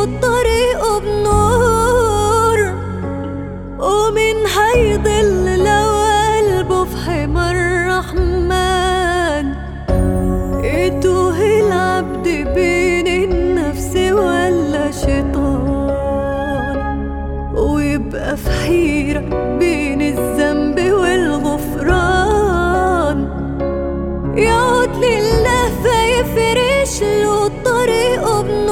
طريقه بنور ومين هيضل لو قلبه في حمى الرحمن يتوه العبد بين النفس ولا شيطان ويبقى في حيرة بين الذنب والغفران يعود لله فيفرش له طريقه بنور